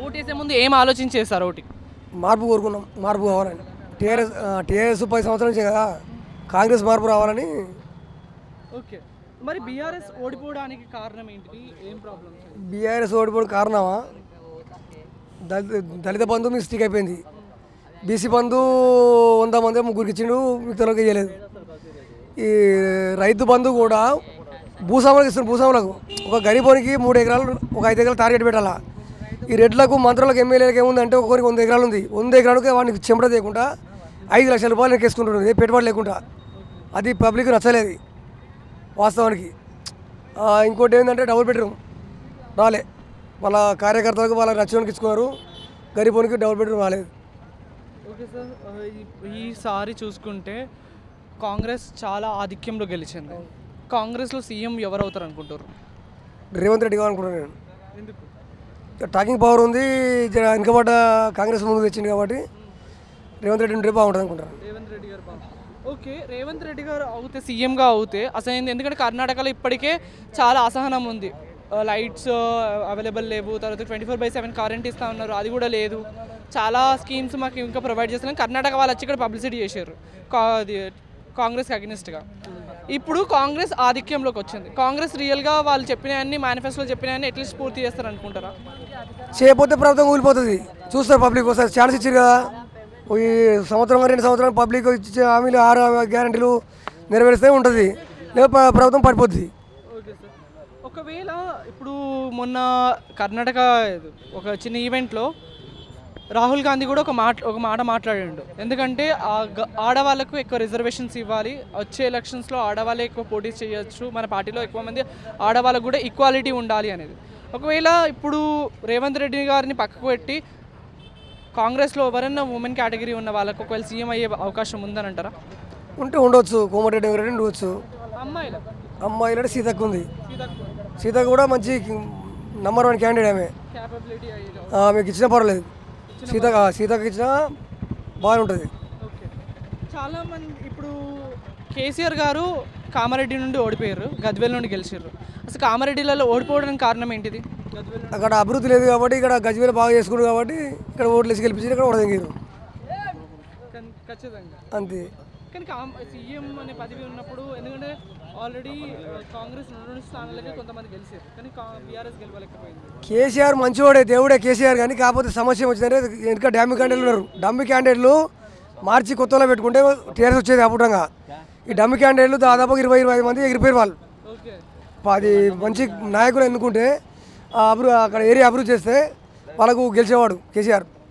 ఓటేసే ముందు ఏం ఆలోచించి చేస్తారు ఓటు మార్పు కోరుకున్నాం మార్పు కావాలని టీఆర్ఎస్ టీఆర్ఎస్ పది సంవత్సరాల నుంచి కదా కాంగ్రెస్ మార్పు రావాలని ఓకే మరి బీఆర్ఎస్ ఓడిపోవడానికి కారణం ఏంటిది ఏం ప్రాబ్లమ్ బీఆర్ఎస్ ఓడిపోవడం కారణమా దళిత దళిత బంధు మిస్టేక్ అయిపోయింది బీసీ బంధు వంద మంది ముగ్గురికి ఇచ్చిండు మిగతాలకు ఇవ్వలేదు ఈ రైతు బంధు కూడా భూస్వాములకు ఇస్తున్నారు భూస్వాములకు ఒక గరీబోనికి మూడు ఎకరాలు ఒక ఐదు ఎకరాలు టార్గెట్ పెట్టాలా ఈ రెడ్లకు మంత్రులకు ఎమ్మెల్యేలకు ఏముందంటే ఒక్కొక్కరికి వంద ఎకరాలు ఉంది వంద ఎకరాలకి వాడికి చెమట చేయకుండా ఐదు లక్షల రూపాయలు ఎక్కేసుకుంటున్నారు ఏ పెట్టుబడి లేకుండా అది పబ్లిక్ నచ్చలేదు వాస్తవానికి ఆ, ఇంకోటి ఏంటంటే డబుల్ బెడ్రూమ్ రాలే వాళ్ళ కార్యకర్తలకు వాళ్ళ నచ్చడానికి ఇచ్చుకున్నారు గరీబోనికి డబుల్ బెడ్రూమ్ రాలేదు ఓకే సార్ ఈసారి చూసుకుంటే కాంగ్రెస్ చాలా ఆధిక్యంలో గెలిచింది కాంగ్రెస్లో సీఎం ఎవరు అవుతారు అనుకుంటారు రేవంత్ రెడ్డి కావాలనుకుంటున్నాను నేను ఎందుకు టాకింగ్ పవర్ ఉంది జర వెనుకబడ్డ కాంగ్రెస్ ముందు తెచ్చింది కాబట్టి రేవంత్ రెడ్డి ఉంటే బాగుంటుంది అనుకుంటాను రేవంత్ రెడ్డి గారు బాగా ఓకే రేవంత్ రెడ్డి గారు అవుతే సీఎంగా అవుతే అసలు ఏంది- ఎందుకంటే కర్ణాటకలో ఇప్పటికే చాలా అసహనం ఉంది లైట్స్ అవైలబుల్ లేవు తర్వాత twenty four by seven current ఇస్తా ఉన్నారు అది కూడా లేదు చాలా స్కీమ్స్ మాకు ఇంకా ప్రొవైడ్ చేస్తున్నాం కర్ణాటక వాళ్ళు వచ్చి ఇక్కడ పబ్లిసిటీ చేశారు కా- అది కాంగ్రెస్కి అగ్నిస్ట్గా ఇప్పుడు కాంగ్రెస్ ఆధిక్యంలోకి వచ్చింది కాంగ్రెస్ రియల్గా వాళ్ళు చెప్పినవన్నీ మేనిఫెస్టోలో చెప్పినవన్నీ ఎట్లీస్ట్ పూర్తి చేస్తారు అనుకుంటారా చేయకపోతే ప్రభుత్వం కూలిపోతుంది చూస్తారు పబ్లిక్ ఒకసారి ఛాన్స్ ఇచ్చారు కదా ఈ సంవత్సరం రెండు సంవత్సరాలు పబ్లిక్ ఇచ్చే హామీలు ఆరు గ్యారంటీలు నెరవేరిస్తే ఉంటుంది లేదా ప్ర- ప్రభుత్వం పడిపోద్ది ఓకే సార్ ఒకవేళ ఇప్పుడు మొన్న కర్ణాటక ఒక చిన్న ఈవెంట్లో రాహుల్ గాంధీ కూడా ఒక మాట ఒక మాట మాట్లాడిండు ఎందుకంటే ఆ గ- ఆడవాళ్ళకు ఎక్కువ రిజర్వేషన్స్ ఇవ్వాలి వచ్చే ఎలక్షన్స్లో ఆడవాళ్ళే ఎక్కువ పోటీ చేయొచ్చు మన పార్టీలో ఎక్కువ మంది ఆడవాళ్ళకు కూడా ఈక్వాలిటీ ఉండాలి అనేది ఒకవేళ ఇప్పుడు రేవంత్ రెడ్డి గారిని పక్కకు పెట్టి కాంగ్రెస్లో ఎవరైనా ఉమెన్ కేటగిరీ ఉన్న వాళ్ళకు ఒకవేళ సీఎం అయ్యే అవకాశం ఉందని అంటారా ఉంటే ఉండవచ్చు కోమటిరెడ్డి వెంకటరెడ్డి ఉండవచ్చు అమ్మాయిల అమ్మాయిలంటే సీతక్క ఉంది సీతక్క కూడా మంచి నంబర్ వన్ క్యాండిడేట్ ఆమె క్యాపబిలిటీ అయ్యే ఆ, మీకు ఇచ్చినా పర్వాలేదు సీత ఆ, సీతక్క ఇచ్చినా బాగానే ఉంటుంది ఓకే చాలా మంది ఇప్పుడు కేసీఆర్ గారు కామారెడ్డి నుండి ఓడిపోయారు గద్వేల్ నుండి గెలిచారు అసలు కామారెడ్డిలలో ఓడిపోవడానికి కారణం ఏంటిది గద్వేల్ అక్కడ అభివృద్ధి లేదు కాబట్టి ఇక్కడ గజ్వేలు బాగా చేసుకున్నారు కాబట్టి ఇక్కడ ఓట్లు వేసి గెలిపించి ఇక్కడ ఓడదగిరు కన్- ఖచ్చితంగా అంతే కానీ సీఎం అనే పదవి ఉన్నప్పుడు ఎందుకంటే ఆల్రెడీ కాంగ్రెస్ రెండు స్థానాలకే కొంతమంది గెలిచారు కానీ బీఆర్ఎస్ గెలవలేకపోయింది కేసీఆర్ మంచివాడే దేవుడే కేసీఆర్ కానీ కాకపోతే సమస్య వచ్చిందంటే ఇంకా డామి క్యాండిడేట్లు ఉన్నారు డమ్మి క్యాండిడేట్లు మార్చి కొత్తలో పెట్టుకుంటే టీఆర్ఎస్ వచ్చేది అప్పుడంగా ఈ డమ్మి క్యాండిడేట్లు దాదాపు ఇరవై ఇరవై ఐదు మంది ఎగిరిపోయారు వాళ్ళు ఓకే అది మంచి నాయకులు ఎన్నుకుంటే ఆ అభివృద్ధి అక్కడ ఏరియా అభివృద్ధి చేస్తే వాళ్ళకు గెలిచేవాడు కేసీఆర్